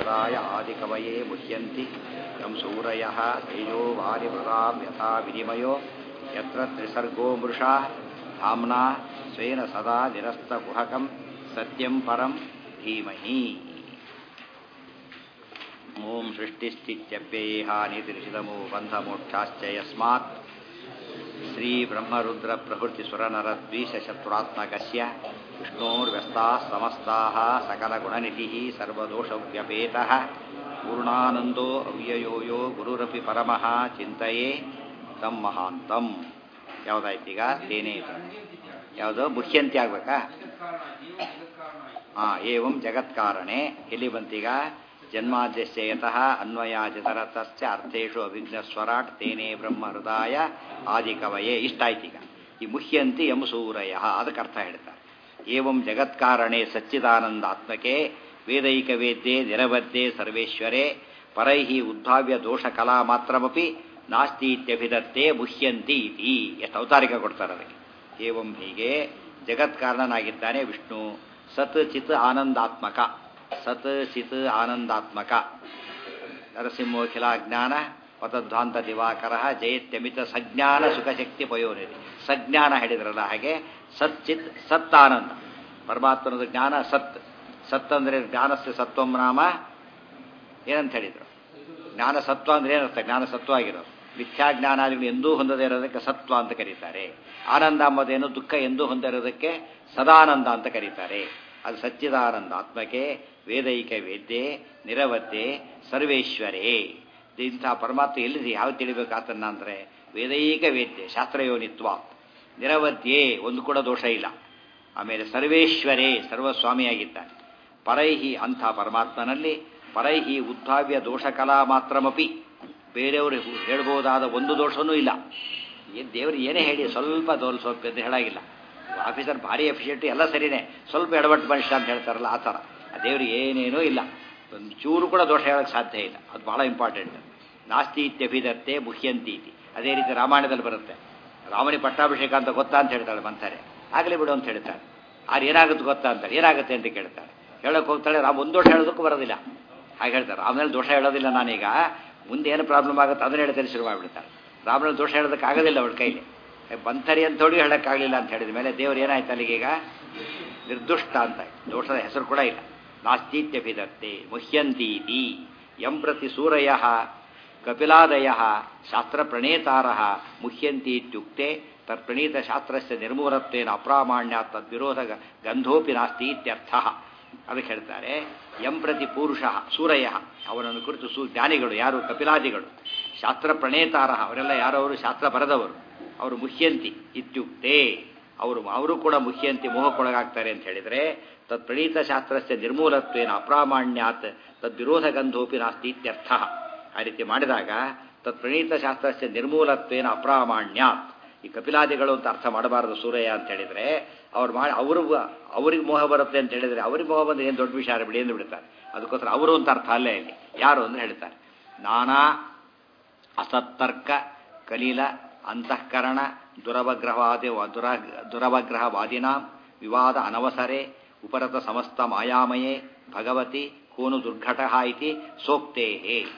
ब्रह्महृदाय आदिकवये मुह्यन्ति यं सूरयः तेजो वारिमृतां यथा विनिमयो यत्र त्रिसर्गो मृषा धाम्ना स्वेन सदा निरस्तकुहकं सत्यं परं धीमहि ॐ सृष्टिस्थित्यप्येहानितिरिषितमो बन्धमोक्षाश्च यस्मात् श्रीब्रह्मरुद्रप्रभृतिसुरनरद्वीषशत्रुरात्मकस्य विष्णोर्व्यस्ताः समस्ताः सकलगुणनिधिः सर्वदोषव्यपेतः पूर्णानन्दो ಅವ್ಯಯೋ ಯೋ ಗುರುರಪಿ ಪರಮಃ ಚಿಂತೆಯೇ ತಮ್ಮ ಮಹಾಂತಂ ಯಾವುದಾಯ್ತೀಗ ತೇನೇ ಯಾವುದು ಮುಖ್ಯಂತಿ ಆಗ್ಬೇಕಾ ಹಾಂ ಏವಂ ಜಗತ್ಕಾರಣೆ ಎಲ್ಲಿ ಬಂತೀಗ ಜನ್ಮಾದ್ಯಸ್ಯ ಯತಃ ಅನ್ವಯಾಜಿತರತಶ್ಚ ಅರ್ಥೇಶು ಅಭಿಜ್ಞ ಸ್ವರಾಟ್ ತೇನೇ ಬ್ರಹ್ಮ ಹೃದಯ ಆದಿಕವಯೇ ಇಷ್ಟಾಯ್ತೀಗ ಈ ಮುಹ್ಯಂತಿ ಎಂ ಸೂರಯ ಅದಕ್ಕೆ ಅರ್ಥ ಹೇಳ್ತಾರೆ ಏವಂ ಜಗತ್ಕಾರಣೆ ಸಚ್ಚಿದಾನಂದಾತ್ಮಕೆ ವೇದೈಕ ವೇದ್ಯೆ ನಿರವದ್ಯೆ ಸರ್ವೇಶ್ವರೇ ಪರೈ ಉದ್ಭಾವ್ಯ ದೋಷ ಕಲಾ ಮಾತ್ರಮಪಿ ನಾಸ್ತಿ ಇತ್ಯಭಿದತ್ತೆ ಮುಹ್ಯಂತಿ ಇತಿ ಎಷ್ಟು ಅವತಾರಿಕ ಕೊಡ್ತಾರೆ ಅದಕ್ಕೆ ಏವಂ ಹೀಗೆ ಜಗತ್ಕಾರಣನಾಗಿದ್ದಾನೆ ವಿಷ್ಣು ಸತ್ ಚಿತ್ ಆನಂದಾತ್ಮಕ ಸತ್ ಚಿತ್ ಆನಂದಾತ್ಮಕ ನರಸಿಂಹೋಖಿಲ ಜ್ಞಾನ ಪತಧ್ವಾಂತ ದಿವಾಕರ ಜಯತ್ಯಮಿತ ಸಜ್ಞಾನ ಸುಖಶಕ್ತಿ ಪಯೋನಿಧಿ ಸಜ್ಞಾನ ಹೇಳಿದ್ರಲ್ಲ ಹಾಗೆ ಸತ್ ಚಿತ್ ಸತ್ ಆನಂದ ಪರಮಾತ್ಮನದ ಜ್ಞಾನ ಸತ್ ಸತ್ ಅಂದರೆ ಜ್ಞಾನಸ್ಯ ಸತ್ವಂ ನಾಮ ಏನಂತ ಹೇಳಿದರು ಜ್ಞಾನ ಸತ್ವ ಅಂದ್ರೆ ಏನರ್ಥ ಜ್ಞಾನ ಸತ್ವ ಆಗಿರೋದು ಮಿಥ್ಯಾ ಜ್ಞಾನಾದಿಗಳು ಎಂದೂ ಹೊಂದದೇ ಇರೋದಕ್ಕೆ ಸತ್ವ ಅಂತ ಕರೀತಾರೆ ಆನಂದ ಅಂಬೋದೇನು ದುಃಖ ಎಂದೂ ಹೊಂದಿರೋದಕ್ಕೆ ಸದಾನಂದ ಅಂತ ಕರೀತಾರೆ ಅದು ಸಚ್ಚಿದಾನಂದ ಆತ್ಮಕ್ಕೆ ವೇದೈಕ ವೇದ್ಯೆ ನಿರವದ್ಯೆ ಸರ್ವೇಶ್ವರೇ ಇಂಥ ಪರಮಾತ್ಮ ಎಲ್ಲಿದೆ ಯಾವ ತಿಳಿಬೇಕು ಆತನ್ನ ಅಂದರೆ ವೇದೈಕ ವೇದ್ಯೆ ಶಾಸ್ತ್ರಯೋನಿತ್ವ ನಿರವದ್ಯೆ ಒಂದು ಕೂಡ ದೋಷ ಇಲ್ಲ ಆಮೇಲೆ ಸರ್ವೇಶ್ವರೇ ಸರ್ವಸ್ವಾಮಿಯಾಗಿದ್ದಾನೆ ಪರೈಹಿ ಅಂಥ ಪರಮಾತ್ಮನಲ್ಲಿ ಪರೈಹಿ ಉದ್ಭಾವ್ಯ ದೋಷಕಲಾ ಮಾತ್ರಮಪಿ ಬೇರೆಯವರು ಹೇಳ್ಬೋದಾದ ಒಂದು ದೋಷವೂ ಇಲ್ಲ ಏನು ದೇವರು ಏನೇ ಹೇಳಿ ಸ್ವಲ್ಪ ದೋಲ್ ಸ್ವಲ್ಪ ಅಂತ ಹೇಳಾಗಿಲ್ಲ ಆಫೀಸರ್ ಭಾರಿ ಎಫಿಷಿಯೆಂಟ್ ಎಲ್ಲ ಸರಿನೇ ಸ್ವಲ್ಪ ಎಡವಟ್ಟು ಮನುಷ್ಯ ಅಂತ ಹೇಳ್ತಾರಲ್ಲ ಆ ಥರ ದೇವ್ರಿಗೆ ಏನೇನೂ ಇಲ್ಲ ಒಂದು ಚೂರು ಕೂಡ ದೋಷ ಹೇಳೋಕ್ಕೆ ಸಾಧ್ಯ ಇಲ್ಲ ಅದು ಭಾಳ ಇಂಪಾರ್ಟೆಂಟ್ ನಾಸ್ತಿ ಇತ್ಯಭಿದತ್ತೆ ಮುಹ್ಯಂತಿ ಇತಿ ಅದೇ ರೀತಿ ರಾಮಾಯಣದಲ್ಲಿ ಬರುತ್ತೆ ರಾಮನಿ ಪಟ್ಟಾಭಿಷೇಕ ಅಂತ ಗೊತ್ತಾ ಅಂತ ಹೇಳ್ತಾಳೆ ಮಂತಾರೆ ಆಗಲಿ ಬಿಡು ಅಂತ ಹೇಳ್ತಾಳೆ ಆರು ಏನಾಗುತ್ತೆ ಗೊತ್ತಾ ಅಂತಾರೆ ಏನಾಗುತ್ತೆ ಅಂತ ಕೇಳ್ತಾಳೆ ಹೇಳೋಕೆ ಹೋಗ್ತಾಳೆ ರಾಮ ಒಂದು ದೋಷ ಹೇಳೋದಕ್ಕೂ ಬರೋದಿಲ್ಲ ಹಾಗೆ ಹೇಳ್ತಾರೆ ರಾಮನಲ್ಲಿ ದೋಷ ಹೇಳೋದಿಲ್ಲ ನಾನೀಗ ಮುಂದೆ ಏನು ಪ್ರಾಬ್ಲಮ್ ಆಗುತ್ತೆ ಅದನ್ನ ಹೇಳ್ತಾರೆ ಶುರು ಮಾಡಿಬಿಡ್ತಾರೆ ರಾಮನಲ್ಲಿ ದೋಷ ಹೇಳೋದಕ್ಕೆ ಆಗೋದಿಲ್ಲ ಅವಳ ಕೈಲಿ ಬಂತರಿ ಅಂತ ಹೇಳಿ ಹೇಳೋಕ್ಕಾಗಲಿಲ್ಲ ಅಂತ ಹೇಳಿದ ಮೇಲೆ ದೇವರು ಏನಾಯ್ತು ಅಲ್ಲಿಗೀಗ ನಿರ್ದುಷ್ಟ ಅಂತ ದೋಷದ ಹೆಸರು ಕೂಡ ಇಲ್ಲ ನಾಸ್ತಿತ್ಯಭಿದತ್ತೆ ಮುಹ್ಯಂತೀತಿ ಯಂ ಪ್ರತಿ ಸೂರಯ ಕಪಿಲಾದಯ ಶಾಸ್ತ್ರ ಪ್ರಣೇತಾರ ಮುಹ್ಯಂತಿ ಇತ್ಯುಕ್ತೆ ತತ್ಪ್ರಣೀತ ಶಾಸ್ತ್ರಸ್ಯ ನಿರ್ಮೂಲತ್ವೇನ ಅಪ್ರಾಮಾಣ್ಯ ತದ್ವಿರೋಧ ಗಂಧೋಪಿ ನಾಸ್ತಿ ಇತ್ಯರ್ಥ ಅದಕ್ಕೆ ಹೇಳ್ತಾರೆ ಯಂ ಪ್ರತಿ ಪುರುಷ ಸೂರಯ ಅವನನ್ನು ಕುರಿತು ಸೂ ಜ್ಞಾನಿಗಳು ಯಾರು ಕಪಿಲಾದಿಗಳು ಶಾಸ್ತ್ರ ಪ್ರಣೇತಾರ ಅವರೆಲ್ಲ ಯಾರವರು ಶಾಸ್ತ್ರ ಬರೆದವರು ಅವರು ಮುಹ್ಯಂತಿ ಇತ್ಯುಕ್ತೆ ಅವರು ಅವರು ಕೂಡ ಮುಖ್ಯಂತಿ ಮೋಹಕ್ಕೊಳಗಾಗ್ತಾರೆ ಅಂತ ಹೇಳಿದರೆ ತತ್ ಪ್ರಣೀತ ಶಾಸ್ತ್ರಸ್ಯ ನಿರ್ಮೂಲತ್ವೇನ ಅಪ್ರಾಮಾಣ್ಯಾತ್ ತದ್ವಿರೋಧ ಗಂಧೋಪಿ ನಾಸ್ತಿ ಇತ್ಯರ್ಥ ಆ ರೀತಿ ಮಾಡಿದಾಗ ತತ್ ಪ್ರಣೀತ ಶಾಸ್ತ್ರಸ್ಯ ನಿರ್ಮೂಲತ್ವೇನ ಅಪ್ರಾಮಾಣ್ಯಾತ್ ಈ ಕಪಿಲಾದಿಗಳು ಅಂತ ಅರ್ಥ ಮಾಡಬಾರದು ಸೂರ್ಯ ಅಂತ ಹೇಳಿದರೆ ಅವ್ರು ಮಾಡಿ ಅವರು ಅವ್ರಿಗೆ ಮೋಹ ಬರುತ್ತೆ ಅಂತ ಹೇಳಿದರೆ ಅವ್ರಿಗೆ ಮೋಹ ಬಂದರೆ ಏನು ದೊಡ್ಡ ವಿಚಾರ ಬಿಡಿ ಎಂದು ಬಿಡ್ತಾರೆ ಅದಕ್ಕೋಸ್ಕರ ಅವರು ಅಂತ ಅರ್ಥ ಅಲ್ಲೇ ಇಲ್ಲಿ ಯಾರು ಅಂತ ಹೇಳ್ತಾರೆ ನಾನಾ ಅಸತ್ತರ್ಕ ಕಲೀಲ ಅಂತಃಕರಣ ದುರವಗ್ರಹವಾದಿ ದುರ ದುರವಗ್ರಹವಾದಿನ ವಿವಾದ ಅನವಸರೆ ಉಪರತ ಸಮಸ್ತ ಮಾಯಾಮಯೇ ಭಗವತಿ ಕೋನು ದುರ್ಘಟ ಇತಿ ಸೋಕ್ತೇ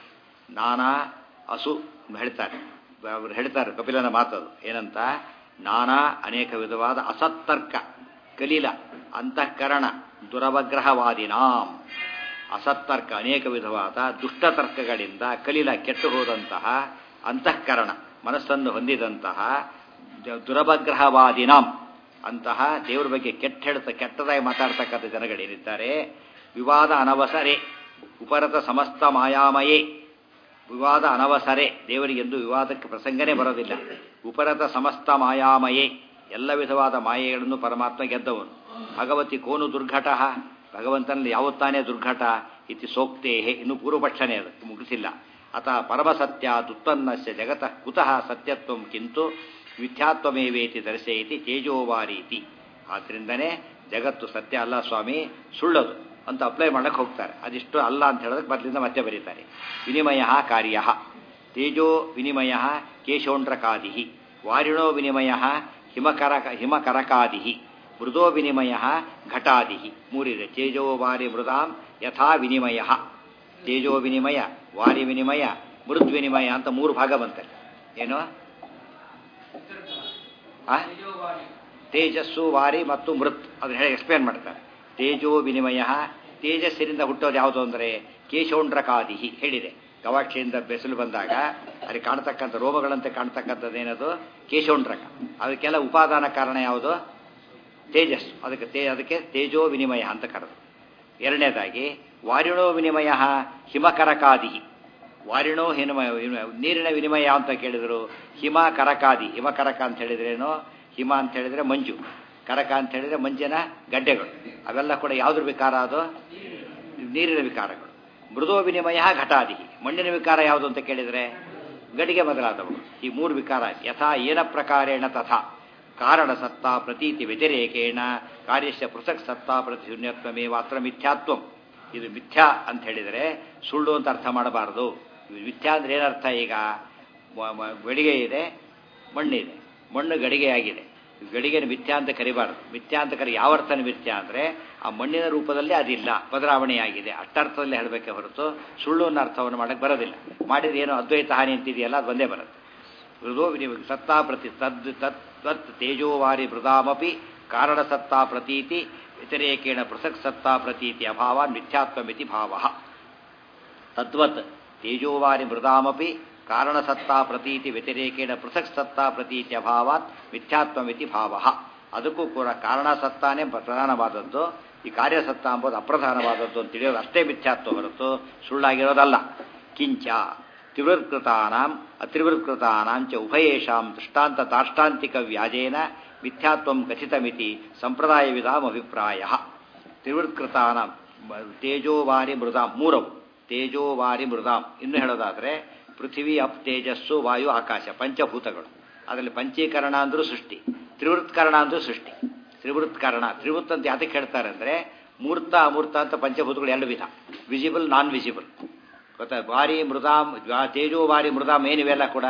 ನಾನಾ ಅಸು ಹೇಳ್ತಾರೆ ಅವರು ಹೇಳ್ತಾರೆ ಕಪಿಲನ ಮಾತದು ಏನಂತ ನಾನಾ ಅನೇಕ ವಿಧವಾದ ಅಸತ್ತರ್ಕ ಕಲೀಲ ಅಂತಃಕರಣ ದುರವಗ್ರಹವಾದಿನಾಂ ಅಸತ್ತರ್ಕ ಅನೇಕ ವಿಧವಾದ ದುಷ್ಟತರ್ಕಗಳಿಂದ ಕಲೀಲ ಕೆಟ್ಟು ಹೋದಂತಹ ಅಂತಃಕರಣ ಮನಸ್ಸನ್ನು ಹೊಂದಿದಂತಹ ದುರವಗ್ರಹವಾದಿನಾಂ ಅಂತಹ ದೇವರ ಬಗ್ಗೆ ಕೆಟ್ಟ ಹೇಳ್ತಾ ಕೆಟ್ಟದಾಗಿ ಮಾತಾಡ್ತಕ್ಕಂಥ ಜನಗಳೇನಿದ್ದಾರೆ ವಿವಾದ ಅನವಸರೆ ಉಪರತ ಸಮಸ್ತ ಮಾಯಾಮಯೇ ವಿವಾದ ಅನವಸರೆ ದೇವರಿಗೆಂದು ವಿವಾದಕ್ಕೆ ಪ್ರಸಂಗನೇ ಬರೋದಿಲ್ಲ ಉಪರತ ಸಮಸ್ತ ಮಾಯಾಮಯೇ ಎಲ್ಲ ವಿಧವಾದ ಮಾಯೆಗಳನ್ನು ಪರಮಾತ್ಮ ಗೆದ್ದವನು ಭಗವತಿ ಕೋನು ದುರ್ಘಟ ಭಗವಂತನಲ್ಲಿ ಯಾವತ್ತಾನೇ ದುರ್ಘಟ ಇತಿ ಸೋಕ್ತೇಹೆ ಇನ್ನು ಪೂರ್ವಪಕ್ಷನೇ ಅದು ಮುಗಿಸಿಲ್ಲ ಅತ ಪರಮಸತ್ಯ ದುತ್ತನ್ನಸ್ಯ ಜಗತಃ ಕುತಃ ಸತ್ಯತ್ವಂ ಕಿಂತು ಮಿಥ್ಯಾತ್ವಮೇವೇತಿ ದರ್ಶಯತಿ ತೇಜೋವಾರೀತಿ ಆದ್ರಿಂದನೇ ಜಗತ್ತು ಸತ್ಯ ಅಲ್ಲ ಸ್ವಾಮಿ ಸುಳ್ಳದು ಅಂತ ಅಪ್ಲೈ ಮಾಡಕ್ಕೆ ಹೋಗ್ತಾರೆ ಅದಿಷ್ಟು ಅಲ್ಲ ಅಂತ ಹೇಳೋದಕ್ಕೆ ಮೊದಲಿಂದ ಮತ್ತೆ ಬರೀತಾರೆ ವಿನಿಮಯ ಕಾರ್ಯ ತೇಜೋ ವಿನಿಮಯ ಕೇಶೋಂಡ್ರಕಾದಿ ವಾರಿಣೋ ವಿನಿಮಯ ಹಿಮಕರ ಹಿಮಕರಕಾದಿ ಮೃದೋ ವಿನಿಮಯ ಘಟಾದಿ ಮೂರಿದೆ ತೇಜೋ ವಾರಿ ಮೃದಾಂ ಯಥಾ ವಿನಿಮಯ ತೇಜೋ ವಿನಿಮಯ ವಾರಿ ವಿನಿಮಯ ಮೃದ್ ವಿನಿಮಯ ಅಂತ ಮೂರು ಭಾಗ ಬಂತಲ್ಲಿ ಏನು ಆ ತೇಜಸ್ಸು ವಾರಿ ಮತ್ತು ಮೃತ್ ಅದನ್ನ ಹೇಳಿ ಎಕ್ಸ್ಪ್ಲೇನ್ ಮಾಡ್ತಾರೆ ತೇಜೋ ವಿನಿಮಯ ತೇಜಸ್ಸಿನಿಂದ ಹುಟ್ಟೋದು ಯಾವುದು ಅಂದರೆ ಕೇಶೌಂಡ್ರಕಾದಿಹಿ ಹೇಳಿದೆ ಗವಾಕ್ಷಿಯಿಂದ ಬೆಸಲು ಬಂದಾಗ ಅಲ್ಲಿ ಕಾಣ್ತಕ್ಕಂಥ ರೋಮಗಳಂತೆ ಕಾಣ್ತಕ್ಕಂಥದ್ದು ಏನದು ಕೇಶೌಂಡ್ರಕ ಅದಕ್ಕೆಲ್ಲ ಉಪಾದಾನ ಕಾರಣ ಯಾವುದು ತೇಜಸ್ ಅದಕ್ಕೆ ತೇ ಅದಕ್ಕೆ ತೇಜೋ ವಿನಿಮಯ ಅಂತ ಕರೆದು ಎರಡನೇದಾಗಿ ವಾರಿಣೋ ವಿನಿಮಯ ಹಿಮಕರಕಾದಿ ವಾರಿಣೋ ಹಿಮಯ ನೀರಿನ ವಿನಿಮಯ ಅಂತ ಕೇಳಿದ್ರು ಹಿಮ ಕರಕಾದಿ ಹಿಮಕರಕ ಅಂತ ಹೇಳಿದ್ರೇನು ಹಿಮ ಅಂತ ಹೇಳಿದ್ರೆ ಮಂಜು ಕರಕ ಅಂತ ಹೇಳಿದ್ರೆ ಮಂಜಿನ ಗಡ್ಡೆಗಳು ಅವೆಲ್ಲ ಕೂಡ ಯಾವ್ದ್ರ ವಿಕಾರ ಅದು ನೀರಿನ ವಿಕಾರಗಳು ಮೃದೋ ವಿನಿಮಯ ಘಟಾದಿ ಮಣ್ಣಿನ ವಿಕಾರ ಯಾವುದು ಅಂತ ಕೇಳಿದರೆ ಗಡಿಗೆ ಮೊದಲಾದವು ಈ ಮೂರು ವಿಕಾರ ಯಥಾ ಏನ ಪ್ರಕಾರೇಣ ತಥಾ ಕಾರಣ ಸತ್ತಾ ಪ್ರತೀತಿ ವ್ಯತಿರೇಕೇಣ ಕಾರ್ಯಸ್ಯ ಪೃಥಕ್ ಸತ್ತಾ ಪ್ರತಿ ಶೂನ್ಯತ್ವಮೇವ ಅತ್ರ ಮಿಥ್ಯಾತ್ವಂ ಇದು ಮಿಥ್ಯಾ ಅಂತ ಹೇಳಿದರೆ ಸುಳ್ಳು ಅಂತ ಅರ್ಥ ಮಾಡಬಾರದು ಮಿಥ್ಯಾ ಅಂದ್ರೆ ಏನರ್ಥ ಈಗ ಮ- ಮ- ಗಡಿಗೆ ಇದೆ ಮಣ್ಣಿದೆ ಮಣ್ಣು ಗಡಿಗೆಯಾಗಿದೆ ಗಡಿಗೆನ ಮಿಥ್ಯಾ ಅಂತ ಕರಿಬಾರದು ಮಿಥ್ಯಾ ಅಂತ ಕರಿ ಯಾವ ಅರ್ಥನ ಮಿಥ್ಯಾ ಅಂದರೆ ಆ ಮಣ್ಣಿನ ರೂಪದಲ್ಲಿ ಅದಿಲ್ಲ ಬದಲಾವಣೆಯಾಗಿದೆ ಅಷ್ಟರ್ಥದಲ್ಲಿ ಹೇಳಬೇಕೆ ಹೊರತು ಸುಳ್ಳು ಅನ್ನೋ ಅರ್ಥವನ್ನು ಮಾಡಕ್ಕೆ ಬರೋದಿಲ್ಲ ಮಾಡಿದ್ರೆ ಏನೋ ಅದ್ವೈತ ಹಾನಿ ಅಂತಿದೆಯಲ್ಲ ಅದು ಒಂದೇ ಬರುತ್ತೆ ಮೃದೋ ವಿನಿಮಯ ಸತ್ತಾ ಪ್ರತಿ ತದ್ ತತ್ ತತ್ ತೇಜೋವಾರಿ ಮೃದಾಮಪಿ ಕಾರಣ ಸತ್ತಾ ಪ್ರತೀತಿ ವ್ಯತಿರೇಕೇಣ ಪೃಥಕ್ ಸತ್ತಾ ಪ್ರತೀತಿ ಅಭಾವ ಮಿಥ್ಯಾತ್ವಮಿತಿ ಭಾವ ತದ್ವತ್ ತೇಜೋವಾರಿ ಮೃದಾಮಪಿ ಕಾರಣ ಸತ್ತಾ ಪ್ರತೀತಿ ವ್ಯತಿರೇಕೇಣ ಪೃಥಕ್ ಸತ್ತಾ ಪ್ರತೀತಿ ಅಭಾವಾತ್ ಮಿಥ್ಯಾತ್ವಮಿತಿ ಭಾವ ಅದಕ್ಕೂ ಕೂಡ ಕಾರಣ ಸತ್ತಾನೇ ಪ್ರಧಾನವಾದದ್ದು ಈ ಕಾರ್ಯಸತ್ತ ಎಂಬುದು ಅಪ್ರಧಾನವಾದದ್ದು ಅಂತ ತಿಳಿಯೋದು ಅಷ್ಟೇ ಮಿಥ್ಯಾತ್ವ ಹೊರತು ಸುಳ್ಳಾಗಿರೋದಲ್ಲ ಕಿಂಚ ತ್ರಿವೃತ್ಕೃತಾನಾಂ ಅತ್ರಿವೃತ್ಕೃತಾನಾಂ ಚ ಉಭಯೇಷಾಂ ದೃಷ್ಟಾಂತ ತಾಷ್ಟಾಂತಿಕ ವ್ಯಾಜೇನ ಮಿಥ್ಯಾತ್ವಂ ಕಥಿತಮಿತಿ ಸಂಪ್ರದಾಯವಿದಾಂ ಅಭಿಪ್ರಾಯ ತ್ರಿವೃತ್ಕೃತಾನಾಂ ತೇಜೋವಾರಿ ಮೃದಾಂ ಮೂರವು ತೇಜೋವಾರಿ ಮೃದಾಂ ಇನ್ನು ಹೇಳೋದಾದರೆ ಪೃಥ್ವಿ ಅಪ್ ತೇಜಸ್ಸು ವಾಯು ಆಕಾಶ ಪಂಚಭೂತಗಳು ಅದರಲ್ಲಿ ಪಂಚೀಕರಣ ಅಂದ್ರೂ ಸೃಷ್ಟಿ ತ್ರಿವೃತ್ಕರಣ ಅಂದ್ರೂ ಸೃಷ್ಟಿ ತ್ರಿವೃತ್ಕರಣ ತ್ರಿವೃತ್ ಅಂತ ಯಾತಕ್ಕೆ ಹೇಳ್ತಾರೆ ಅಂದರೆ ಮೂರ್ತ ಅಮೂರ್ತ ಅಂತ ಪಂಚಭೂತಗಳು ಎರಡು ವಿಧ ವಿಸಿಬಲ್ ನಾನ್ ವಿಸಿಬಲ್ ಗೊತ್ತಾ ವಾರಿ ಮೃದಾಂ ಜ್ವಾ- ತೇಜೋ ವಾರಿ ಮೃದಾಂ ಏನಿವೆಲ್ಲ ಕೂಡ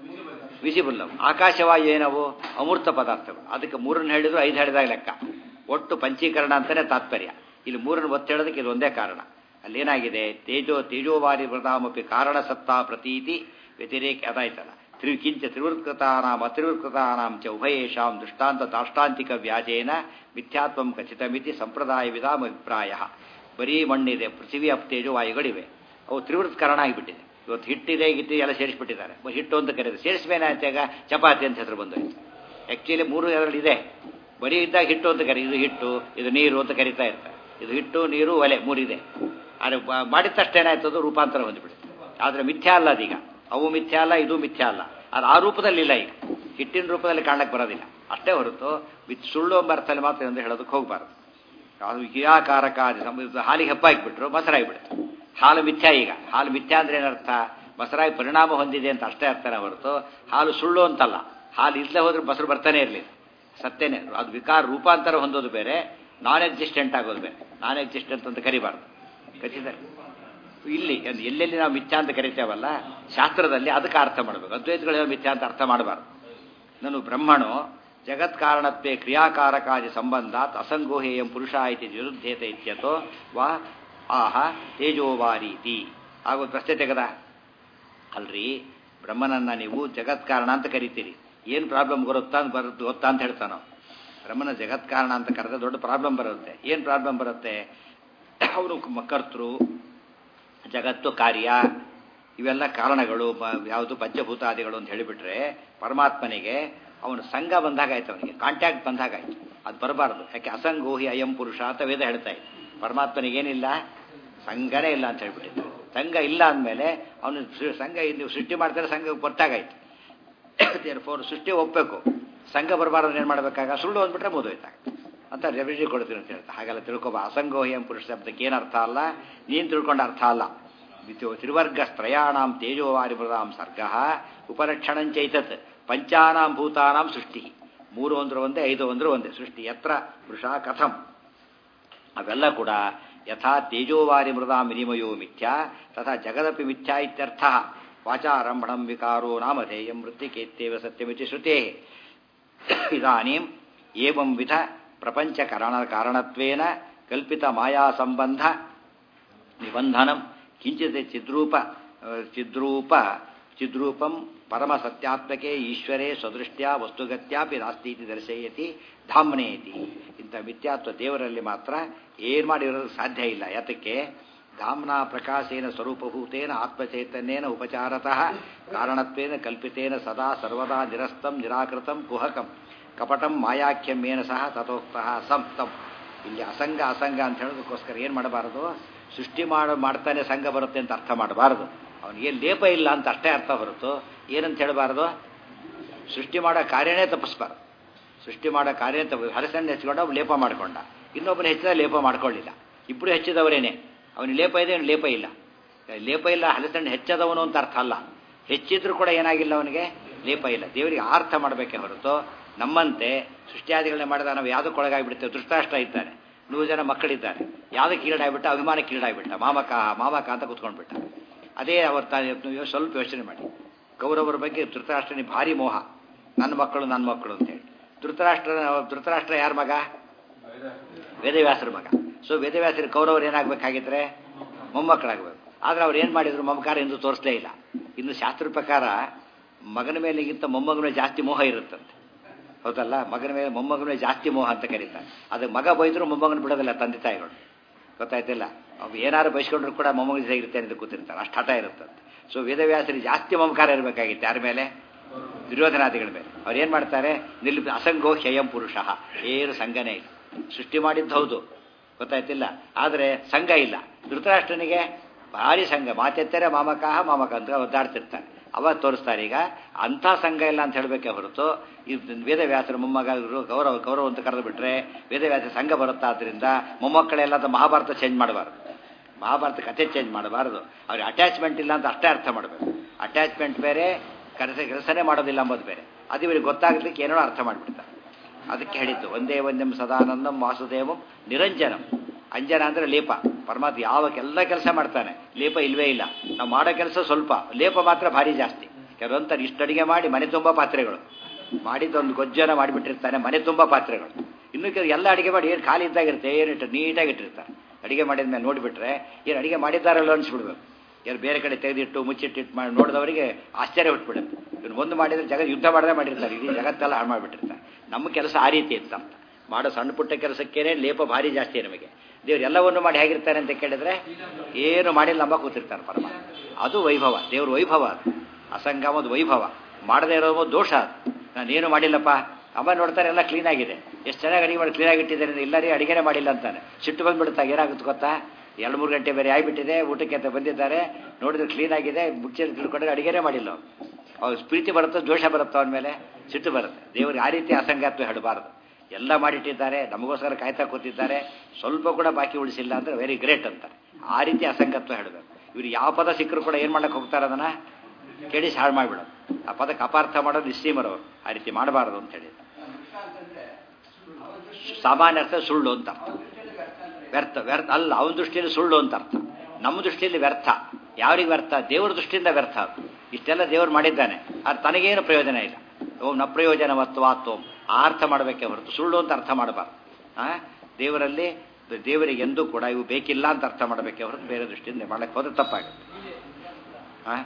ವಿಸಿಬಲ್ ಅವು ಆಕಾಶವಾಯು ಏನವು ಅಮೂರ್ತ ಪದಾರ್ಥಗಳು ಅದಕ್ಕೆ ಮೂರನ್ನು ಹೇಳಿದ್ರು ಐದು ಹೇಳಿದಾಗ ಲೆಕ್ಕ ಒಟ್ಟು ಪಂಚೀಕರಣ ಅಂತಾನೆ ತಾತ್ಪರ್ಯ ಇಲ್ಲಿ ಮೂರನ್ನು ಒತ್ತು ಹೇಳೋದಕ್ಕೆ ಇದು ಒಂದೇ ಕಾರಣ ಅಲ್ಲೇನಾಗಿದೆ ತೇಜೋ ತೇಜೋವಾರಿ ಮೃದಾಮಪಿ ಕಾರಣ ಸತ್ತಾ ಪ್ರತೀತಿ ವ್ಯತಿರೇಕ ಅದಾಯ್ತಲ್ಲ ತ್ರಿ ಕಿಂಚ ತ್ರಿವೃತ್ಕೃತಾನಾಂ ಅತ್ರಿವೃತ್ಕೃತಾನಾಂ ಚ ಉಭಯೇಷಾಂ ದೃಷ್ಟಾಂತ ತಾಷ್ಟಾಂತಿಕ ವ್ಯಾಜೇನ ಮಿಥ್ಯಾತ್ವಂ ಖಚಿತಮಿತಿ ಸಂಪ್ರದಾಯವಿದಾಂ ಅಭಿಪ್ರಾಯ ಬರೀ ಮಣ್ಣಿದೆ ಪೃಥ್ವಿ ಅಪ್ ತೇಜೋ ವಾಯುಗಳಿವೆ ಅವು ತ್ರಿವೃತ್ಕರಣ ಆಗಿಬಿಟ್ಟಿದೆ ಇವತ್ತು ಹಿಟ್ಟಿದೆ ಗಿಟ್ಟಿ ಎಲ್ಲ ಸೇರಿಸ್ಬಿಟ್ಟಿದ್ದಾರೆ ಮ- ಹಿಟ್ಟು ಅಂತ ಕರೀತಾರೆ ಸೇರಿಸ್ಮೇಲೆ ಆಯ್ತಾಗ ಚಪಾತಿ ಅಂತ ಹೆಸರು ಬಂದೋಯ್ತು ಆ್ಯಕ್ಚುಲಿ ಮೂರು ಅದರಲ್ಲಿ ಇದೆ ಬರೀ ಇದ್ದಾಗ ಹಿಟ್ಟು ಅಂತ ಕರಿ ಇದು ಹಿಟ್ಟು ಇದು ನೀರು ಅಂತ ಕರಿತಾ ಇರ್ತಾರೆ ಇದು ಹಿಟ್ಟು ನೀರು ಒಲೆ ಮೂರಿದೆ ಆದರೆ ಬ- ಮಾಡಿದ ತಕ್ಷಣ ಏನಾಯ್ತದು ರೂಪಾಂತರ ಹೊಂದಿಬಿಡುತ್ತೆ ಆದರೆ ಮಿಥ್ಯಾ ಅಲ್ಲ ಅದೀಗ ಅವು ಮಿಥ್ಯಾ ಅಲ್ಲ ಇದು ಮಿಥ್ಯಾ ಅಲ್ಲ ಅದು ಆ ರೂಪದಲ್ಲಿ ಇಲ್ಲ ಈಗ ಹಿಟ್ಟಿನ ರೂಪದಲ್ಲಿ ಕಾಣಕ್ಕೆ ಬರೋದಿಲ್ಲ ಅಷ್ಟೇ ಹೊರತು ಮಿತ್ ಸುಳ್ಳು ಎಂಬ ಅರ್ಥದಲ್ಲಿ ಮಾತ್ರ ಎಂದು ಹೇಳೋದಕ್ಕೆ ಹೋಗಬಾರ್ದು ಅದು ಕ್ರಿಯಾಕಾರಕ ಆದಿ ಸಂಬಂಧ ಹಾಲಿಗೆ ಹೆಪ್ಪ ಹಾಕಿಬಿಟ್ರು ಮೊಸರಾಗಿಬಿಡುತ್ತೆ ಹಾಲು ಮಿಥ್ಯಾ ಈಗ ಹಾಲು ಮಿಥ್ಯಾ ಅಂದ್ರೆ ಏನರ್ಥ ಮೊಸರಾಗಿ ಪರಿಣಾಮ ಹೊಂದಿದೆ ಅಂತ ಅಷ್ಟೇ ಅರ್ಥನೇ ಹೊರತು ಹಾಲು ಸುಳ್ಳು ಅಂತಲ್ಲ ಹಾಲು ಇಲ್ಲದೆ ಹೋದ್ರೆ ಮೊಸರು ಬರ್ತಾನೆ ಇರಲಿಲ್ಲ ಸತ್ಯನೇ ಅದು ವಿಕಾರ ರೂಪಾಂತರ ಹೊಂದೋದು ಬೇರೆ ನಾನ್ ಎಕ್ಸಿಸ್ಟೆಂಟ್ ಆಗೋದು ಬೇರೆ ನಾನ್ ಎಕ್ಸಿಸ್ಟೆಂಟ್ ಅಂತ ಕರಿಬಾರ್ದು ಖಚಿತ ಇಲ್ಲಿ ಅದು ಎಲ್ಲೆಲ್ಲಿ ನಾವು ಮಿಥ್ಯಾ ಅಂತ ಕರಿತೇವಲ್ಲ ಶಾಸ್ತ್ರದಲ್ಲಿ ಅದಕ್ಕೆ ಅರ್ಥ ಮಾಡಬೇಕು ಅದ್ವೈತಗಳು ಮಿಥ್ಯಾ ಅಂತ ಅರ್ಥ ಮಾಡಬಾರ್ದು ನಾನು ಬ್ರಹ್ಮಣೋ ಜಗತ್ಕಾರಣತ್ವೇ ಕ್ರಿಯಾಕಾರಕಾದಿ ಸಂಬಂಧಾತ್ ಅಸಂಗೋಹೇಯಂ ಪುರುಷ ಇತಿ ವಿರುದ್ಧೇತ ಇತ್ಯತೋ ವಾ ಆಹ ತೇಜೋವಾರೀತಿ ಹಾಗೂ ಪ್ರಶ್ನೆ ತೆಗೆದ ಅಲ್ರಿ ಬ್ರಹ್ಮನನ್ನ ನೀವು ಜಗತ್ಕಾರಣ ಅಂತ ಕರಿತೀರಿ ಏನು ಪ್ರಾಬ್ಲಮ್ ಬರುತ್ತಾ ಅಂತ ಬರುತ್ತೆ ಗೊತ್ತಾ ಅಂತ ಹೇಳ್ತಾನೋ ಬ್ರಹ್ಮನ ಜಗತ್ಕಾರಣ ಅಂತ ಕರೆದ್ರೆ ದೊಡ್ಡ ಪ್ರಾಬ್ಲಮ್ ಬರುತ್ತೆ ಏನು ಪ್ರಾಬ್ಲಮ್ ಬರುತ್ತೆ ಅವನು ಕರ್ತೃ ಜಗತ್ತು ಕಾರ್ಯ ಇವೆಲ್ಲ ಕಾರಣಗಳು ಮ- ಯಾವುದು ಪಂಚಭೂತಾದಿಗಳು ಅಂತ ಹೇಳಿಬಿಟ್ರೆ ಪರಮಾತ್ಮನಿಗೆ ಅವನು ಸಂಘ ಬಂದಾಗ ಆಯ್ತು ಅವನಿಗೆ ಕಾಂಟ್ಯಾಕ್ಟ್ ಬಂದಾಗ ಆಯ್ತು ಅದು ಬರಬಾರ್ದು ಯಾಕೆ ಅಸಂಗೋಹಿ ಅಯಂ ಪುರುಷ ಅಂತ ವೇದ ಹೇಳ್ತಾ ಇದೆ ಪರಮಾತ್ಮನಿಗೇನಿಲ್ಲ ಸಂಘನೇ ಇಲ್ಲ ಅಂತ ಹೇಳ್ಬಿಟ್ಟಿದ್ದಾರೆ ಸಂಘ ಇಲ್ಲ ಅಂದಮೇಲೆ ಅವನು ಸೃ- ಸಂಘ ನೀವು ಸೃಷ್ಟಿ ಮಾಡ್ತಾರೆ ಸಂಘ ಗೊತ್ತಾಗಾಯ್ತು ಫೋರ್ ಸೃಷ್ಟಿ ಒಪ್ಪಬೇಕು ಸಂಘ ಬರಬಾರ್ದು ಏನು ಮಾಡಬೇಕಾಗ ಸುಳ್ಳು ಅಂದ್ಬಿಟ್ರೆ ಮುಗಿದೋಯ್ತಾಗ ಅಂತ ರೆವಿಜಿ ಕೊಡ್ತೀನಿ ಅಂತ ಹೇಳ್ತಾ ಹಾಗೆಲ್ಲ ತಿಳ್ಕೊಬ ಅಸಂಗೋಹ್ಯಂ ಪುರುಷ ಶಬ್ದಕ್ಕೆ ಏನು ಅರ್ಥ ಅಲ್ಲ ನೀನು ತಿಳ್ಕೊಂಡ ಅರ್ಥ ಅಲ್ಲ ಇದು ತ್ರಿವರ್ಗ ಸ್ತ್ರಯಾಣಾಂ ತೇಜೋವಾರಿ ಮೃದಾಂ ಸರ್ಗ ಉಪಲಕ್ಷಣಂಚೈತತ್ ಪಂಚಾನಾಂ ಭೂತಾನಾಂ ಸೃಷ್ಟಿ ಮೂರು ಅಂದ್ರೆ ಒಂದೇ ಐದು ಅಂದ್ರೆ ಒಂದೇ ಸೃಷ್ಟಿ ಯತ್ರ ಪುರುಷ ಕಥಂ ಅವೆಲ್ಲ ಕೂಡ ಯಥಾ ತೇಜೋವಾರಿ ಮೃದಾಂ ವಿನಿಮಯೋ ಮಿಥ್ಯಾ ತಥಾ ಜಗದಪಿ ಮಿಥ್ಯಾ ಇತ್ಯರ್ಥ ವಾಚಾರಂಭಣಂ ವಿಕಾರೋ ನಾಮಧೇಯಂ ಮೃತ್ತಿಕೇತ್ಯೇವ ಸತ್ಯಮಿತಿ ಶ್ರುತೇ ಇದಾನೀಂ ಏವಂ ವಿಧ ಪ್ರಪಂಚಕರಣ ಕಾರಣತ್ವೇನ ಕಲ್ಪಿತ ಮಾಯಾ ಸಂಬಂಧ ನಿಬಂಧನಂ ಕಿಂಚಿತ್ ಚಿದ್ರೂಪ ಆ, ಚಿದ್ರೂಪ ಚಿದ್ರೂಪಂ ಪರಮ ಸತ್ಯಾತ್ಮಕೆ ಈಶ್ವರೇ ಸ್ವದೃಷ್ಟ್ಯ ವಸ್ತುಗತ್ಯಾಪಿ ನಾಸ್ತಿ ಇತಿ ದರ್ಶಯತಿ ಧಾಮ್ನೆ ಇತಿ ಇಂಥ ಮಿಥ್ಯಾತ್ವ ದೇವರಲ್ಲಿ ಮಾತ್ರ ಏನು ಮಾಡಿರೋದಕ್ಕೆ ಸಾಧ್ಯ ಇಲ್ಲ ಯಾತಕ್ಕೆ ಧಾಮ್ನಾ ಪ್ರಕಾಶೇನ ಸ್ವರೂಪಭೂತೇನ ಆತ್ಮಚೈತನ್ಯೇನ ಉಪಚಾರತಃ ಕಾರಣತ್ವೇನ ಕಲ್ಪಿತೇನ ಸದಾ ಸರ್ವದಾ ನಿರಸ್ತಂ ನಿರಾಕೃತಂ ಕುಹಕಂ ಕಪಟಂ ಮಾಯಾಖ್ಯಮೇನ ಸಹ ತಥೋಕ್ತಃ ಸಂತಂ ಇಲ್ಲಿ ಅಸಂಗ ಅಸಂಗ ಅಂತ ಹೇಳೋದಕ್ಕೋಸ್ಕರ ಏನು ಮಾಡಬಾರದು ಸೃಷ್ಟಿ ಮಾಡ ಮಾಡ್ತಾನೆ ಸಂಘ ಬರುತ್ತೆ ಅಂತ ಅರ್ಥ ಮಾಡಬಾರದು ಅವನಿಗೆ ಲೇಪ ಇಲ್ಲ ಅಂತ ಅಷ್ಟೇ ಅರ್ಥ ಹೊರತು ಏನಂತ ಹೇಳಬಾರದು ಸೃಷ್ಟಿ ಮಾಡೋ ಕಾರ್ಯನೇ ತಪ್ಪಿಸ್ಬಾರ್ದು ಸೃಷ್ಟಿ ಮಾಡೋ ಕಾರ್ಯ ತಪ್ಪ ಹಲಸನ್ನು ಹೆಚ್ಚಿಕೊಂಡ ಅವ್ನು ಲೇಪ ಮಾಡ್ಕೊಂಡ ಇನ್ನೊಬ್ಬನ ಹೆಚ್ಚಿದ ಲೇಪ ಮಾಡ್ಕೊಳ್ಳಿಲ್ಲ ಇಬ್ಬರು ಹೆಚ್ಚಿದವರೇನೆ ಅವನಿಗೆ ಲೇಪ ಇದೆ ಅವ್ನು ಲೇಪ ಇಲ್ಲ ಲೇಪ ಇಲ್ಲ ಹಲಸಣ್ಣು ಹೆಚ್ಚದವನು ಅಂತ ಅರ್ಥ ಅಲ್ಲ ಹೆಚ್ಚಿದ್ರು ಕೂಡ ಏನಾಗಿಲ್ಲ ಅವನಿಗೆ ಲೇಪ ಇಲ್ಲ ದೇವರಿಗೆ ಅರ್ಥ ಮಾಡಬೇಕೇ ಹೊರತು ನಮ್ಮಂತೆ ಸೃಷ್ಟಿಯಾದಿಗಳನ್ನ ಮಾಡಿದ ನಾವು ಯಾವುದಕ್ಕೆ ಒಳಗಾಗಿಬಿಡ್ತೇವೆ ದೃಷ್ಟಾಷ್ಟ ಇದ್ದಾನೆ ನೂರು ಜನ ಮಕ್ಕಳಿದ್ದಾರೆ ಯಾವುದಕ್ಕೆ ಕೀಳಾಗ್ಬಿಟ್ಟ ಅಭಿಮಾನ ಕೀಳಾಗ್ಬಿಟ್ಟ ಮಾಮಕ ಮಾಮಕ ಅಂತ ಕುತ್ಕೊಂಡ್ಬಿಟ್ಟ ಅದೇ ಅವ್ರ ತಾನು ಸ್ವಲ್ಪ ಯೋಚನೆ ಮಾಡಿ ಕೌರವರ ಬಗ್ಗೆ ಧೃತರಾಷ್ಟ್ರನಿಗೆ ಭಾರಿ ಮೋಹ ನನ್ನ ಮಕ್ಕಳು ನನ್ನ ಮಕ್ಕಳು ಅಂತೇಳಿ ಧೃತರಾಷ್ಟ್ರ ಧೃತರಾಷ್ಟ್ರ ಯಾರ ಮಗ ವೇದವ್ಯಾಸರ ಮಗ ಸೊ ವೇದವ್ಯಾಸರ ಕೌರವರು ಏನಾಗಬೇಕಾಗಿದ್ರೆ ಮೊಮ್ಮಕ್ಕಳಾಗಬೇಕು ಆದರೆ ಅವ್ರು ಏನು ಮಾಡಿದ್ರು ಮಮಕಾರ ಎಂದು ತೋರಿಸಲೇ ಇಲ್ಲ ಇನ್ನು ಶಾಸ್ತ್ರ ಪ್ರಕಾರ ಮಗನ ಮೇಲೆಗಿಂತ ಮೊಮ್ಮಗನ ಮೇಲೆ ಜಾಸ್ತಿ ಮೋಹ ಇರುತ್ತಂತೆ ಹೌದಲ್ಲ ಮಗನ ಮೇಲೆ ಮೊಮ್ಮಗನ ಮೇಲೆ ಜಾಸ್ತಿ ಮೋಹ ಅಂತ ಕರೀತಾರೆ ಅದಕ್ಕೆ ಮಗ ಬೈದ್ರು ಮೊಮ್ಮಗನ ಬಿಡೋದಿಲ್ಲ ತಂದೆ ತಾಯಿಗಳು ಗೊತ್ತಾಯ್ತಿಲ್ಲ ಅವು ಏನಾರು ಬಯಸ್ಕೊಂಡ್ರು ಕೂಡ ಮೊಮ್ಮಗನ ಜೊತೆ ಇರ್ತೇನೆ ಅಂತ ಕೂತಿರ್ತಾರೆ ಅಷ್ಟು ಹಠ ಇರುತ್ತಂತೆ ಸೊ ವೇದವ್ಯಾಸರಿಗೆ ಜಾಸ್ತಿ ಮಮಕಾರ ಇರಬೇಕಾಗಿತ್ತು ಯಾರ ಮೇಲೆ ದುರ್ಯೋಧನಾದಿಗಳ ಮೇಲೆ ಅವ್ರು ಏನು ಮಾಡ್ತಾರೆ ನಿಲ್ ಅಸಂಗೋ ಹ್ಯಯಂ ಪುರುಷ ಏನು ಸಂಘನೇ ಇಲ್ಲ ಸೃಷ್ಟಿ ಮಾಡಿದ್ದು ಹೌದು ಗೊತ್ತಾಯ್ತಿಲ್ಲ ಆದರೆ ಸಂಘ ಇಲ್ಲ ಧೃತರಾಷ್ಟ್ರನಿಗೆ ಭಾರಿ ಸಂಘ ಮಾತೆತ್ತರೆ ಮಾಮಕಾಹ ಮಾಮಕ ಅಂತ ಒದ್ದಾಡ್ತಿರ್ತಾರೆ ಅವಾಗ ತೋರಿಸ್ತಾರೆ ಈಗ ಅಂಥ ಸಂಘ ಇಲ್ಲ ಅಂತ ಹೇಳಬೇಕೆ ಹೊರತು ಈ ವೇದವ್ಯಾಸರ ಮೊಮ್ಮಗ ಗೌರವ ಗೌರವ ಅಂತ ಕರೆದು ಬಿಟ್ರೆ ವೇದವ್ಯಾಸ ಸಂಘ ಬರುತ್ತಾ ಆದ್ದರಿಂದ ಮೊಮ್ಮಕ್ಕಳೆಲ್ಲ ಅದು ಮಹಾಭಾರತ ಚೇಂಜ್ ಮಾಡಬಾರ್ದು ಮಹಾಭಾರತ ಕಥೆ ಚೇಂಜ್ ಮಾಡಬಾರ್ದು ಅವ್ರಿಗೆ ಅಟ್ಯಾಚ್ಮೆಂಟ್ ಇಲ್ಲ ಅಂತ ಅಷ್ಟೇ ಅರ್ಥ ಮಾಡಬೇಕು ಅಟ್ಯಾಚ್ಮೆಂಟ್ ಬೇರೆ ಕೆಲಸ ಕೆಲಸನೇ ಮಾಡೋದಿಲ್ಲ ಅಂಬೋದು ಬೇರೆ ಅದು ಇವರಿಗೆ ಗೊತ್ತಾಗಲಿಕ್ಕೆ ಏನೋ ಅರ್ಥ ಮಾಡಿಬಿಡ್ತಾರೆ ಅದಕ್ಕೆ ಹೇಳಿದ್ದು ಒಂದೇ ಒಂದಂ ಸದಾನಂದಂ ವಾಸುದೇವಂ ನಿರಂಜನಂ ಅಂಜನ ಅಂದರೆ ಲೇಪ ಪರಮಾತ್ಮ ಯಾವ ಎಲ್ಲ ಕೆಲಸ ಮಾಡ್ತಾನೆ ಲೇಪ ಇಲ್ವೇ ಇಲ್ಲ ನಾವು ಮಾಡೋ ಕೆಲಸ ಸ್ವಲ್ಪ ಲೇಪ ಮಾತ್ರ ಭಾರಿ ಜಾಸ್ತಿ ಕೆಲವೊಂಥರ ಇಷ್ಟು ಅಡಿಗೆ ಮಾಡಿ ಮನೆ ತುಂಬ ಪಾತ್ರೆಗಳು ಮಾಡಿದ್ದೊಂದು ಗೊಜ್ಜನ ಮಾಡಿಬಿಟ್ಟಿರ್ತಾನೆ ಮನೆ ತುಂಬ ಪಾತ್ರೆಗಳು ಇನ್ನು ಕೆಲವು ಎಲ್ಲ ಅಡಿಗೆ ಮಾಡಿ ಏನು ಖಾಲಿ ಇದ್ದಾಗಿರುತ್ತೆ ಏನಿಟ್ಟು ನೀಟಾಗಿ ಇಟ್ಟಿರ್ತಾರೆ ಅಡಿಗೆ ಮಾಡಿದ ಮೇಲೆ ನೋಡಿಬಿಟ್ರೆ ಏನು ಅಡಿಗೆ ಮಾಡಿದ್ದಾರಲ್ಲ ಅನಿಸ್ಬಿಡ್ಬೇಕು ಏನು ಬೇರೆ ಕಡೆ ತೆಗೆದಿಟ್ಟು ಮುಚ್ಚಿಟ್ಟಿಟ್ಟು ಮಾಡಿ ನೋಡಿದವರಿಗೆ ಆಶ್ಚರ್ಯ ಹುಟ್ಬಿಡುತ್ತೆ ಇವ್ನು ಒಂದು ಮಾಡಿದ್ರೆ ಜಗತ್ ಯುದ್ಧ ಮಾಡದೆ ಮಾಡಿರ್ತಾರೆ ಇಡೀ ಜಗತ್ತೆಲ್ಲ ಹಾಳು ಮಾಡಿಬಿಟ್ಟಿರ್ತಾರೆ ನಮ್ಮ ಕೆಲಸ ಆ ರೀತಿ ಇತ್ತು ಅಂತ ಮಾಡೋ ಸಣ್ಣ ಪುಟ್ಟ ಕೆಲಸಕ್ಕೇನೆ ಲೇಪ ಭಾರಿ ಜಾಸ್ತಿ ನಮಗೆ ದೇವ್ರು ಎಲ್ಲವನ್ನು ಮಾಡಿ ಹೇಗಿರ್ತಾರೆ ಅಂತ ಕೇಳಿದ್ರೆ ಏನು ಮಾಡಿಲ್ಲ ನಂಬ ಕೂತಿರ್ತಾರೆ ಪರಮಾತ್ಮ ಅದು ವೈಭವ ದೇವ್ರ ವೈಭವ ಅದು ಅಸಂಗಮದ ವೈಭವ ಮಾಡದೇ ಇರೋ ದೋಷ ಅದು ನಾನೇನು ಮಾಡಿಲ್ಲಪ್ಪ ಅಮ್ಮ ನೋಡ್ತಾರೆ ಎಲ್ಲ ಕ್ಲೀನ್ ಆಗಿದೆ ಎಷ್ಟು ಚೆನ್ನಾಗಿ ಅಡಿಗೆ ಮಾಡಿ ಕ್ಲೀನಾಗಿ ಇಟ್ಟಿದ್ದಾರೆ ಇಲ್ಲ ರೀ ಅಡಿಗೆನೇ ಮಾಡಿಲ್ಲ ಅಂತಾನೆ ಸಿಟ್ಟು ಬಂದ್ಬಿಡುತ್ತಾ ಏನಾಗುತ್ತೆ ಗೊತ್ತಾ ಎರಡು ಮೂರು ಗಂಟೆ ಬೇರೆ ಆಗಿಬಿಟ್ಟಿದೆ ಊಟಕ್ಕೆ ಅಂತ ಬಂದಿದ್ದಾರೆ ನೋಡಿದ್ರೆ ಕ್ಲೀನ್ ಆಗಿದೆ ಮುಚ್ಚಿ ತಿಳ್ಕೊಂಡ್ರೆ ಅಡಿಗೆನೇ ಮಾಡಿಲ್ಲ ಅವ್ರು ಪ್ರೀತಿ ಬರುತ್ತೋ ದೋಷ ಬರುತ್ತೋ ಅವನ ಮೇಲೆ ಸಿಟ್ಟು ಬರುತ್ತೆ ದೇವರಿಗೆ ಆ ರೀತಿ ಅಸಂಗತ್ವ ಹೇಳಬಾರದು ಎಲ್ಲ ಮಾಡಿಟ್ಟಿದ್ದಾರೆ ನಮಗೋಸ್ಕರ ಕಾಯ್ತಾ ಕೂತಿದ್ದಾರೆ ಸ್ವಲ್ಪ ಕೂಡ ಬಾಕಿ ಉಳಿಸಿಲ್ಲ ಅಂದರೆ ವೆರಿ ಗ್ರೇಟ್ ಅಂತಾರೆ ಆ ರೀತಿ ಅಸಂಗತ್ವ ಹೇಳಬೇಕು ಇವ್ರು ಯಾವ ಪದ ಸಿಕ್ಕರು ಕೂಡ ಏನು ಮಾಡಕ್ಕೆ ಹೋಗ್ತಾರೆ ಅದನ್ನು ಕೇಳಿಸಿ ಹಾಳು ಮಾಡಿಬಿಡೋದು ಆ ಪದಕ್ಕೆ ಅಪಾರ್ಥ ಮಾಡೋದು ನಿಶ್ಚೀಮರವರು ಆ ರೀತಿ ಮಾಡಬಾರದು ಅಂತ ಹೇಳಿ ಸಾಮಾನ್ಯ ಅರ್ಥ ಸುಳ್ಳು ಅಂತ ಅರ್ಥ ವ್ಯರ್ಥ ವ್ಯರ್ಥ ಅಲ್ಲ ಅವನ ದೃಷ್ಟಿಯಲ್ಲಿ ಸುಳ್ಳು ಅಂತ ಅರ್ಥ ನಮ್ಮ ದೃಷ್ಟಿಯಲ್ಲಿ ವ್ಯರ್ಥ ಯಾರಿಗೆ ವ್ಯರ್ಥ ದೇವರ ದೃಷ್ಟಿಯಿಂದ ವ್ಯರ್ಥ ಅದು ಇಷ್ಟೆಲ್ಲ ದೇವರು ಮಾಡಿದ್ದಾನೆ ಅದು ತನಗೇನು ಪ್ರಯೋಜನ ಇಲ್ಲ ಓಂ ನ ಪ್ರಯೋಜನವತ್ವಾತ್ ಓಂ ಆ ಅರ್ಥ ಮಾಡಬೇಕೇ ಹೊರತು ಸುಳ್ಳು ಅಂತ ಅರ್ಥ ಮಾಡಬಾರ್ದು ಆ ದೇವರಲ್ಲಿ ದೇವರಿಗೆ ಎಂದೂ ಕೂಡ ಇವು ಬೇಕಿಲ್ಲ ಅಂತ ಅರ್ಥ ಮಾಡಬೇಕೇ ಹೊರತು ಬೇರೆ ದೃಷ್ಟಿಯಿಂದ ಮಾಡಕ್ಕೆ ಹೋದ್ರೆ ತಪ್ಪಾಗುತ್ತೆ ಆ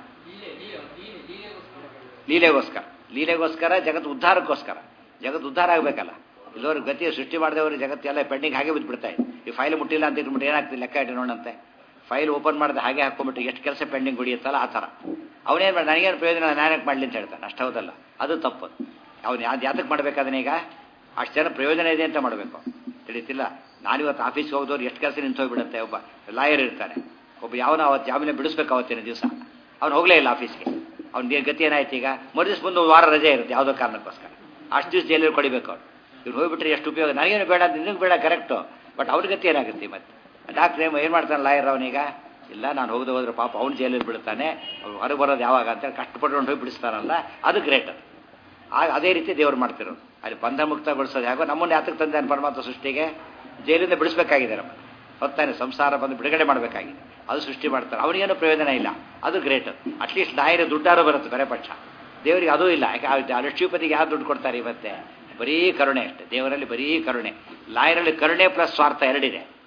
ಲೀಲೆಗೋಸ್ಕರ ಲೀಲೆಗೋಸ್ಕರ ಜಗತ್ತು ಉದ್ಧಾರಕ್ಕೋಸ್ಕರ ಜಗತ್ತು ಉದ್ಧಾರ ಆಗಬೇಕಲ್ಲ ಇಲ್ಲವ್ರಿಗೆ ಗತಿಯ ಸೃಷ್ಟಿ ಮಾಡಿದವರು ಜಗತ್ತೆಲ್ಲ ಪೆಂಡಿಂಗ್ ಹಾಗೆ ಬಿದ್ದುಬಿಡ್ತಾ ಇದೆ ಈ ಫೈಲ್ ಮುಟ್ಟಿಲ್ಲ ಅಂತ ಇಟ್ಬಿಟ್ಟು ಏನಾಗ್ತದೆ ಲೆಕ್ಕ ಇಟ್ಟು ನೋಡಂತೆ ಫೈಲ್ ಓಪನ್ ಮಾಡಿದ್ರೆ ಹಾಗೆ ಹಾಕೊಂಡ್ಬಿಟ್ಟು ಎಷ್ಟು ಕೆಲಸ ಪೆಂಡಿಂಗ್ ಉಳಿಯುತ್ತಲ್ಲ ಆ ಥರ ಅವನೇನು ಮಾಡಿ ನನಗೇನು ಪ್ರಯೋಜನ ನಾನೇನಕ್ಕೆ ಮಾಡಲಿ ಅಂತ ಹೇಳ್ತಾನೆ ಅಷ್ಟು ಹೌದಲ್ಲ ಅದು ತಪ್ಪು ಅವ್ನು ಯಾವ್ದು ಯಾತಕ್ಕೆ ಮಾಡ್ಬೇಕಾದನೆ ಈಗ ಅಷ್ಟು ಜನ ಪ್ರಯೋಜನ ಇದೆ ಅಂತ ಮಾಡಬೇಕು ತಿಳಿತಿಲ್ಲ ನಾನಿವತ್ತು ಆಫೀಸ್ಗೆ ಹೋಗೋದವ್ರು ಎಷ್ಟು ಕೆಲಸ ನಿಂತು ಹೋಗ್ಬಿಡುತ್ತೆ ಒಬ್ಬ ಲಾಯರ್ ಇರ್ತಾನೆ ಒಬ್ಬ ಯಾವನ ಅವತ್ತು ಜಾಮೀನು ಬಿಡಿಸ್ಬೇಕು ಅವತ್ತಿನ ದಿವಸ ಅವ್ನು ಹೋಗಲೇ ಇಲ್ಲ ಆಫೀಸ್ಗೆ ಅವ್ನ ಗತಿ ಏನಾಯ್ತು ಈಗ ಮರುದಿವ್ಸ ಮುಂದೆ ಒಂದು ವಾರ ರಜೆ ಇರುತ್ತೆ ಯಾವುದೋ ಕಾರಣಕ್ಕೋಸ್ಕರ ಅಷ್ಟು ದಿವಸ ಜೈಲಲ್ಲಿ ಕೊಡಿಬೇಕು ಅವ್ರು ಇವ್ರು ಹೋಗ್ಬಿಟ್ರೆ ಎಷ್ಟು ಉಪಯೋಗ ನನಗೇನು ಬೇಡ ನಿನಗೆ ಬೇಡ ಕರೆಕ್ಟು ಬಟ್ ಅವ್ರ ಗತಿ ಏನಾಗುತ್ತೆ ಮತ್ತೆ ಡಾಕ್ಟ್ರ್ ಏನು ಏನು ಮಾಡ್ತಾನೆ ಲಾಯರ್ ಅವನೀಗ ಇಲ್ಲ ನಾನು ಹೋಗದೆ ಹೋದ್ರೆ ಪಾಪ ಅವ್ನು ಜೈಲಲ್ಲಿ ಬಿಡ್ತಾನೆ ಅವ್ರು ಹೊರಗೆ ಬರೋದು ಯಾವಾಗ ಅಂತ ಕಷ್ಟಪಟ್ಟು ಹೋಗಿ ಬಿಡಿಸ್ತಾನಲ್ಲ ಅದು ಗ್ರೇಟ್ ಅದು ಆಗ ಅದೇ ರೀತಿ ದೇವ್ರು ಮಾಡ್ತಿರೋದು ಅಲ್ಲಿ ಬಂಧ ಮುಕ್ತಗೊಳಿಸೋದು ಹೇಗೋ ನಮ್ಮನ್ನು ಯಾತಕ್ಕೆ ತಂದಾನೆ ಪರಮಾತ್ಮ ಸೃಷ್ಟಿಗೆ ಜೈಲಿಂದ ಬಿಡಿಸ್ಬೇಕಾಗಿದೆ ನಮ್ಮ ಹೊತ್ತಾನೆ ಸಂಸಾರ ಬಂದು ಬಿಡುಗಡೆ ಮಾಡಬೇಕಾಗಿದೆ ಅದು ಸೃಷ್ಟಿ ಮಾಡ್ತಾರೆ ಅವನಿಗೇನು ಪ್ರಯೋಜನ ಇಲ್ಲ ಅದು ಗ್ರೇಟ್ ಅಟ್ಲೀಸ್ಟ್ ಲಾಯರ್ ದುಡ್ಡಾರು ಬರುತ್ತೆ ಬರೇ ಪಕ್ಷ ದೇವರಿಗೆ ಅದೂ ಇಲ್ಲ ಯಾಕೆ ಲಕ್ಷ್ಮೀಪತಿಗೆ ಯಾರು ದುಡ್ಡು ಕೊಡ್ತಾರೆ ಇವತ್ತೆ ಬರೀ ಕರುಣೆ ಅಷ್ಟೇ ದೇವರಲ್ಲಿ ಬರೀ ಕರುಣೆ ಲಾಯರಲ್ಲಿ ಕರುಣೆ ಪ್ಲಸ್ ಸ್ವಾರ್ಥ ಎರಡಿದೆ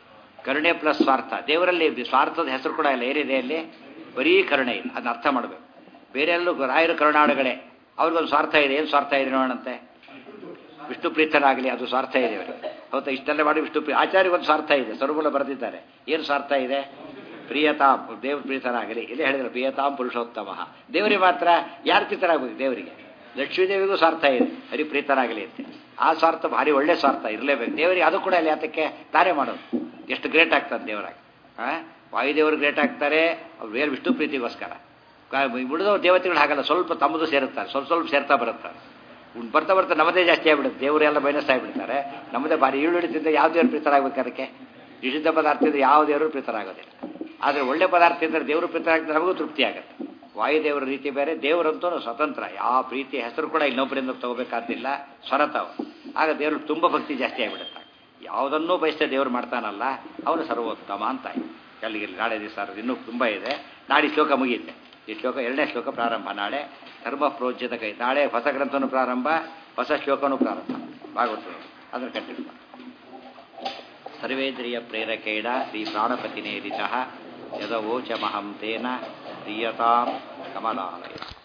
ಕರುಣೆ ಪ್ಲಸ್ ಸ್ವಾರ್ಥ ದೇವರಲ್ಲಿ ಸ್ವಾರ್ಥದ ಹೆಸರು ಕೂಡ ಇಲ್ಲ ಏನಿದೆ ಅಲ್ಲಿ ಬರೀ ಕರುಣೆ ಇಲ್ಲ ಅದನ್ನ ಅರ್ಥ ಮಾಡಬೇಕು ಬೇರೆ ಎಲ್ಲೂ ರಾಯರು ಕರುಣಾಡುಗಳೇ ಅವ್ರಿಗೊಂದು ಸ್ವಾರ್ಥ ಇದೆ ಏನು ಸ್ವಾರ್ಥ ಇದೆ ನೋಡೋಣಂತೆ ವಿಷ್ಣು ಪ್ರೀತರಾಗಲಿ ಅದು ಸ್ವಾರ್ಥ ಇದೆ ಅವರಿಗೆ ಹೌದಾ ಇಷ್ಟೆಲ್ಲ ಮಾಡಿ ವಿಷ್ಣು ಪ್ರೀ ಆಚಾರ್ಯಗೊಂದು ಸ್ವಾರ್ಥ ಇದೆ ಸ್ವರೂಪಲ ಬರೆದಿದ್ದಾರೆ ಏನು ಸ್ವಾರ್ಥ ಇದೆ ಪ್ರಿಯತಾಂ ದೇವ್ರ ಪ್ರೀತರಾಗಲಿ ಇಲ್ಲಿ ಹೇಳಿದ್ರು ಪ್ರಿಯತಾಂ ಪುರುಷೋತ್ತಮ ದೇವರಿಗೆ ಮಾತ್ರ ಯಾರು ಪ್ರೀತರಾಗಬೇಕು ದೇವರಿಗೆ ಲಕ್ಷ್ಮೀದೇವಿಗೂ ಸ್ವಾರ್ಥ ಇದೆ ಹರಿ ಪ್ರೀತರಾಗಲಿ ಅಂತ ಆ ಸ್ವಾರ್ಥ ಭಾರಿ ಒಳ್ಳೆ ಸ್ವಾರ್ಥ ಇರಲೇಬೇಕು ದೇವರಿಗೆ ಅದು ಕೂಡ ಅಲ್ಲಿ ಯಾತಕ್ಕೆ ತಾನೇ ಮಾಡೋದು ಎಷ್ಟು ಗ್ರೇಟ್ ಆಗ್ತದೆ ದೇವರಾಗಿ ಹಾಂ ವಾಯುದೇವರು ಗ್ರೇಟ್ ಆಗ್ತಾರೆ ಅವ್ರು ಬೇರೆ ವಿಷ್ಣು ಪ್ರೀತಿಗೋಸ್ಕರ ಉಳಿದವ್ರು ದೇವತೆಗಳು ಹಾಗಲ್ಲ ಸ್ವಲ್ಪ ತಮ್ಮದು ಸೇರುತ್ತಾರೆ ಸ್ವಲ್ಪ ಸ್ವಲ್ಪ ಸೇರ್ತಾ ಬರುತ್ತಾರೆ ಉಂಟು ಬರ್ತಾ ಬರ್ತಾ ನಮ್ಮದೇ ಜಾಸ್ತಿ ಆಗಿಬಿಡುತ್ತೆ ದೇವರೆಲ್ಲ ಮೈನಸ್ ಆಗಿಬಿಡ್ತಾರೆ ನಮ್ಮದೇ ಭಾರಿ ಈಳು ಹಿಡಿತಿದ್ದ ಯಾವ ದೇವರು ಪ್ರೀತರಾಗಬೇಕು ಅದಕ್ಕೆ ನಿಷಿದ್ಧ ಪದಾರ್ಥ ಇದ್ರೆ ಯಾವ ದೇವರು ಪ್ರೀತರಾಗೋದಿಲ್ಲ ಆದರೆ ಒಳ್ಳೆ ಪದಾರ್ಥ ಇದ್ದರೆ ದೇವರು ಪ್ರೀತರಾಗ್ತದೆ ನಮಗೂ ತೃಪ್ತಿ ಆಗುತ್ತೆ ವಾಯುದೇವರ ರೀತಿ ಬೇರೆ ದೇವರಂತೂ ಸ್ವತಂತ್ರ ಯಾವ ಪ್ರೀತಿ ಹೆಸರು ಕೂಡ ಇನ್ನೊಬ್ಬರಿಂದ ತಗೋಬೇಕಾದಿಲ್ಲ ಸ್ವರತವ ಆಗ ದೇವರು ತುಂಬ ಭಕ್ತಿ ಜಾಸ್ತಿ ಆಗಿಬಿಡುತ್ತೆ ಯಾವುದನ್ನೂ ಬಯಸ್ತೇ ದೇವರು ಮಾಡ್ತಾನಲ್ಲ ಅವನು ಸರ್ವೋತ್ತಮ ಅಂತ ಅಲ್ಲಿಗೆ ನಾಳೆ ದಿವಸ ಇನ್ನೂ ತುಂಬ ಇದೆ ನಾಳೆ ಶ್ಲೋಕ ಮುಗಿಯುತ್ತೆ ಈ ಶ್ಲೋಕ ಎರಡನೇ ಶ್ಲೋಕ ಪ್ರಾರಂಭ ನಾಳೆ ಧರ್ಮ ಪ್ರೋಜ್ಯದ ಕೈ ನಾಳೆ ಹೊಸ ಗ್ರಂಥನೂ ಪ್ರಾರಂಭ ಹೊಸ ಶ್ಲೋಕನೂ ಪ್ರಾರಂಭ ಭಾಗವತ ಅದನ್ನು ಕಂಟಿನ್ಯೂ ಸರ್ವೇಂದ್ರಿಯ ಪ್ರೇರಕೇಣ ಶ್ರೀ ಪ್ರಾಣಪತಿನೇರಿತ ಯದವೋಚಮಹಂ ತೇನ ಪ್ರಿಯತಾಂ ಕಮಲಾಲಯ